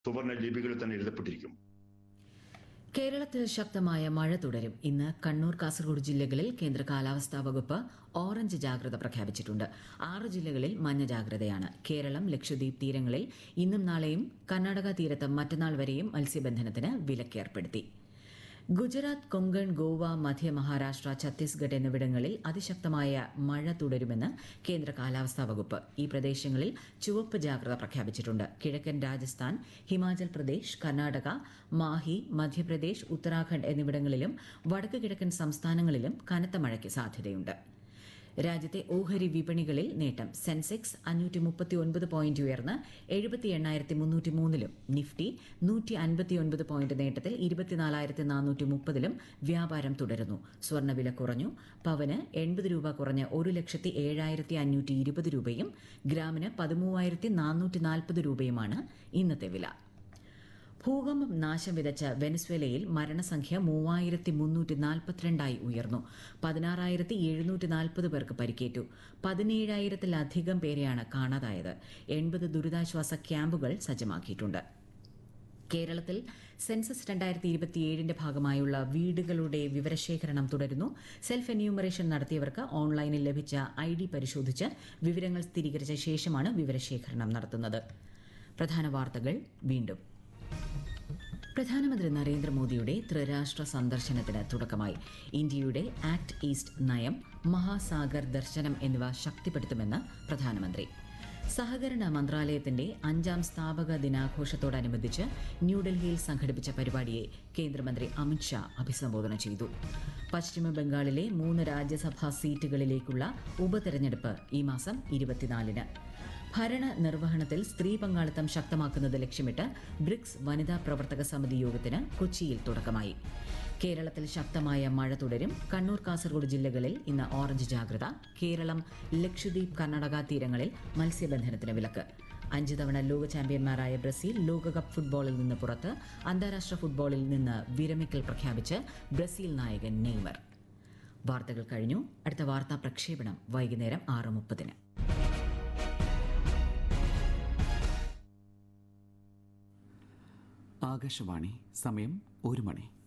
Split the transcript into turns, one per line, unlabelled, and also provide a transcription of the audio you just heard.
സുവർണ ലിപികളിൽ തന്നെ എഴുതപ്പെട്ടിരിക്കും
കേരളത്തിൽ ശക്തമായ മഴ തുടരും ഇന്ന് കണ്ണൂർ കാസർഗോഡ് ജില്ലകളിൽ കേന്ദ്ര കാലാവസ്ഥാ വകുപ്പ് ഓറഞ്ച് ജാഗ്രത പ്രഖ്യാപിച്ചിട്ടുണ്ട് ആറ് ജില്ലകളിൽ മഞ്ഞ ജാഗ്രതയാണ് കേരളം ലക്ഷദ്വീപ് തീരങ്ങളിൽ ഇന്നും നാളെയും കർണാടക തീരത്ത് മറ്റന്നാൾ വരെയും മത്സ്യബന്ധനത്തിന് വിലക്കേർപ്പെടുത്തി ഗുജറാത്ത് കൊങ്കൺ ഗോവ മധ്യ മഹാരാഷ്ട്ര ഛത്തീസ്ഗഡ് എന്നിവിടങ്ങളിൽ അതിശക്തമായ മഴ തുടരുമെന്ന് കേന്ദ്ര കാലാവസ്ഥാ വകുപ്പ് ഈ പ്രദേശങ്ങളിൽ ചുവപ്പ് ജാഗ്രത പ്രഖ്യാപിച്ചിട്ടുണ്ട് കിഴക്കൻ രാജസ്ഥാൻ ഹിമാചൽ പ്രദേശ് കർണാടക മാഹി മധ്യപ്രദേശ് ഉത്തരാഖണ്ഡ് എന്നിവിടങ്ങളിലും വടക്ക് കിഴക്കൻ സംസ്ഥാനങ്ങളിലും കനത്ത മഴയ്ക്ക് സാധ്യതയുണ്ട് രാജ്യത്തെ ഓഹരി വിപണികളിൽ നേട്ടം സെൻസെക്സ് അഞ്ഞൂറ്റി മുപ്പത്തി ഒൻപത് പോയിന്റ് ഉയർന്ന് എഴുപത്തി എണ്ണായിരത്തി മുന്നൂറ്റി മൂന്നിലും നിഫ്റ്റി നൂറ്റി അൻപത്തിയൊൻപത് പോയിന്റ് നേട്ടത്തിൽ ഇരുപത്തിനാലായിരത്തി നാനൂറ്റി മുപ്പതിലും വ്യാപാരം തുടരുന്നു സ്വർണ്ണവില കുറഞ്ഞു പവന് എൺപത് രൂപ കുറഞ്ഞ് ഒരു ലക്ഷത്തി ഏഴായിരത്തി അഞ്ഞൂറ്റി ഇരുപത് രൂപയും ഗ്രാമിന് പതിമൂവായിരത്തി നാനൂറ്റി നാൽപ്പത് രൂപയുമാണ് ഇന്നത്തെ വില ഭൂകമ്പം നാശം വിതച്ച വെനസ്വേലയിൽ മരണസംഖ്യ മൂവായിരത്തി മുന്നൂറ്റി നാൽപ്പത്തിരണ്ടായി ഉയർന്നു പതിനാറായിരത്തി എഴുന്നൂറ്റി നാൽപ്പത് പേർക്ക് പരിക്കേറ്റു പതിനേഴായിരത്തിലധികം പേരെയാണ് കാണാതായത് എൺപത് ദുരിതാശ്വാസ ക്യാമ്പുകൾ സജ്ജമാക്കിയിട്ടുണ്ട് കേരളത്തിൽ സെൻസസ് രണ്ടായിരത്തി ഇരുപത്തിയേഴിന്റെ ഭാഗമായുള്ള വീടുകളുടെ വിവരശേഖരണം തുടരുന്നു സെൽഫ് എന്യൂമറേഷൻ നടത്തിയവർക്ക് ഓൺലൈനിൽ ലഭിച്ച ഐ ഡി പരിശോധിച്ച് വിവരങ്ങൾ സ്ഥിരീകരിച്ച ശേഷമാണ് വിവരശേഖരണം നടത്തുന്നത് പ്രധാന വാർത്തകൾ വീണ്ടും പ്രധാനമന്ത്രി നരേന്ദ്രമോദിയുടെ ത്രിരാഷ്ട്ര സന്ദർശനത്തിന് തുടക്കമായി ഇന്ത്യയുടെ ആക്ട് ഈസ്റ്റ് നയം മഹാസാഗർ ദർശനം എന്നിവ ശക്തിപ്പെടുത്തുമെന്ന് പ്രധാനമന്ത്രി സഹകരണ മന്ത്രാലയത്തിന്റെ അഞ്ചാം സ്ഥാപക ദിനാഘോഷത്തോടനുബന്ധിച്ച് ന്യൂഡൽഹിയിൽ സംഘടിപ്പിച്ച പരിപാടിയെ കേന്ദ്രമന്ത്രി അമിത്ഷാ അഭിസംബോധന ചെയ്തു പശ്ചിമ ബംഗാളിലെ മൂന്ന് രാജ്യസഭാ സീറ്റുകളിലേക്കുള്ള ഉപതെരഞ്ഞെടുപ്പ് ഈ മാസം ഇരുപത്തിനാലിന് ഭരണ നിർവഹണത്തിൽ സ്ത്രീ പങ്കാളിത്തം ശക്തമാക്കുന്നത് ലക്ഷ്യമിട്ട് ബ്രിക്സ് വനിതാ പ്രവർത്തക സമിതി യോഗത്തിന് കൊച്ചിയിൽ തുടക്കമായി കേരളത്തിൽ ശക്തമായ മഴ തുടരും കണ്ണൂർ കാസർഗോഡ് ജില്ലകളിൽ ഇന്ന് ഓറഞ്ച് ജാഗ്രത കേരളം ലക്ഷദ്വീപ് കർണാടക തീരങ്ങളിൽ മത്സ്യബന്ധനത്തിന് വിലക്ക് അഞ്ച് തവണ ലോക ചാമ്പ്യന്മാരായ ബ്രസീൽ ലോകകപ്പ് ഫുട്ബോളിൽ നിന്ന് പുറത്ത് അന്താരാഷ്ട്ര ഫുട്ബോളിൽ നിന്ന് വിരമിക്കൽ പ്രഖ്യാപിച്ച് ബ്രസീൽ നായകൻ നെയ്മർ വാർത്തകൾ കഴിഞ്ഞു അടുത്ത വാർത്താ പ്രക്ഷേപണം വൈകുന്നേരം ആറ് മുപ്പതിന്
ആകാശവാണി സമയം ഒരു മണി